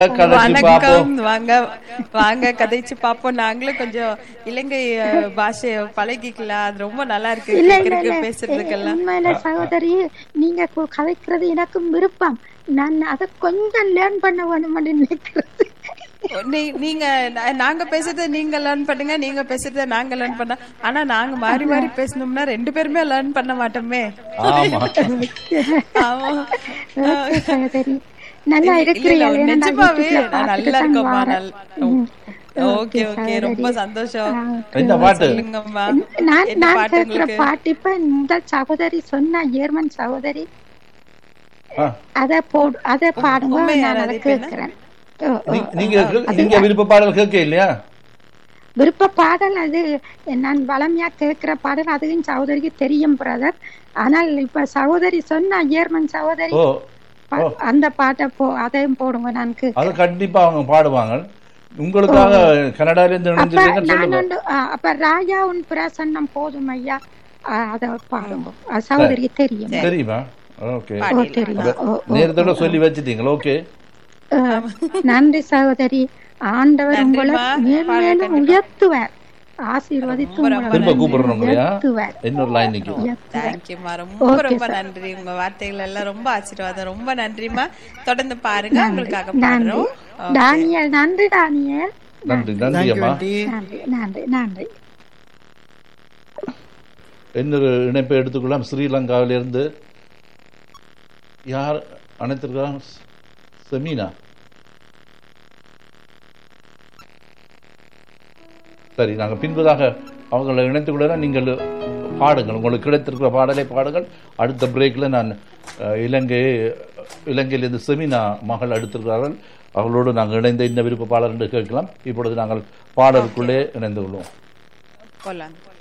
கதைச்சு பார்ப்போம் வணக்கம் வாங்க வாங்க கதைச்சு பாப்போம் நாங்களும் கொஞ்சம் இலங்கை அஹ், பாஷைய பழகிக்கலாம் அது ரொம்ப நல்லா இருக்கு இல்ல இல்ல கேக்குறதுக்கு இல்ல பேசுறதுக்கெல்லாம் உண்மையில சகோதரி நீங்க கு- கதைக்கிறது எனக்கும் விருப்பம் நான் அதை கொஞ்சம் லேர்ன் பண்ண வேணும்னு நினைக்கிறது நீ- நீங்க நா- நாங்க பேசுறத நீங்க லேர்ன் பண்ணுங்க நீங்க பேசுறத நாங்க லேர்ன் பண்ண ஆனா நாங்க மாறி மாறி பேசணும்னா ரெண்டு பேருமே லேர்ன் பண்ண மாட்டோமே ஆமா ஆமா ஓகே சகோதரி நல்லா இல்ல, இல்ல, இருக்கிறீர்கள் ஏன்னா நான் நிஜமாவே யூடியூப்ல நான் பார்த்துட்டு நல்லா தான் இருக்கோம்மா வாரேன். நல்- ம். ஓகே ஓகே ரொம்ப சந்தோஷம் என்ன பாட்டு சொல்லுங்கம்மா நான் என்ன நான் பாட்டு கேட்கிற உங்களுக்கு பாட்டு இப்ப இந்த சகோதரி சொன்ன ஜெர்மன் சகோதரி ஆ, அத போடு அத பாடுங்க உண்மையா நான் அது அதை இப்ப என்ன? கேட்கிறேன் ஓ, ஓ, நீ- நீங்க நீங்க விருப்ப பாடல் கேட்க இல்லையா விருப்ப பாடல் அது நான் வளமையா கேட்கிற பாடல் அதுவும் சகோதரிக்கு தெரியும் பிரதர் ஆனால் இப்ப சகோதரி சொன்ன ஜெர்மன் சகோதரி ஓ பா- அந்த பாட்டை போ அதையும் போடுங்க நான் கே- அது கண்டிப்பா அவங்க பாடுவாங்க உங்களுக்காக கனடால இருந்து அப்ப இணைஞ்சிருக்கேன்னு நான் சொல்லுங்க வந்து ஆ, அப்ப ராஜா உன் பிரசன்னம் போதும் ஐயா ஆ, அத பாடுங்க அது சகோதரிக்கு தெரியும் தெரியுமா ஓகே ஓ தெரியும் ஓ, ஓ. நேரத்தோட சொல்லி வச்சிட்டீங்களா ஓகே ஆ, நன்றி சகோதரி ஆண்டவர் உங்களை நன்றிம்மா. மேலும் உயர்த்துவார் ஆசீர்வதித்து உங்களை திரும்ப கூப்பிடுறோம் இல்லையா உயர்த்துவார் இன்னொரு லைன் நிக்கும் தேங்க்யூமா ரொம்ப ரொம்ப நன்றி உங்க வார்த்தைகள் எல்லாம் ரொம்ப ஆசீர்வாதம் ரொம்ப நன்றிமா தொடர்ந்து பாருங்க உங்களுக்காக நன்றி பாடுறோம் டானியல் நன்றி டானியல் நன்றி நன்றி அம்மா நன்றி நன்றி நன்றி இன்னொரு இணைப்பை எடுத்துக்கொள்ளலாம் ஸ்ரீலங்காவிலிருந்து யார் அனைத்திருக்காங்க செமீனா சரி நாங்கள் பின்பதாக அவங்களை இணைத்துக் கொள்ளலாம் நீங்கள் பாடுங்கள் உங்களுக்கு கிடைத்திருக்கிற பாடலை பாடுங்கள் அடுத்த பிரேக்கில் நான் அஹ், இலங்கை இலங்கையிலிருந்து செமினா மகள் எடுத்திருக்கிறார்கள் அவர்களோடு நாங்கள் இணைந்த இந்த விருப்ப பாடல் என்று கேட்கலாம் இப்பொழுது நாங்கள் பாடலுக்குள்ளே இணைந்து கொள்வோம் போலாம்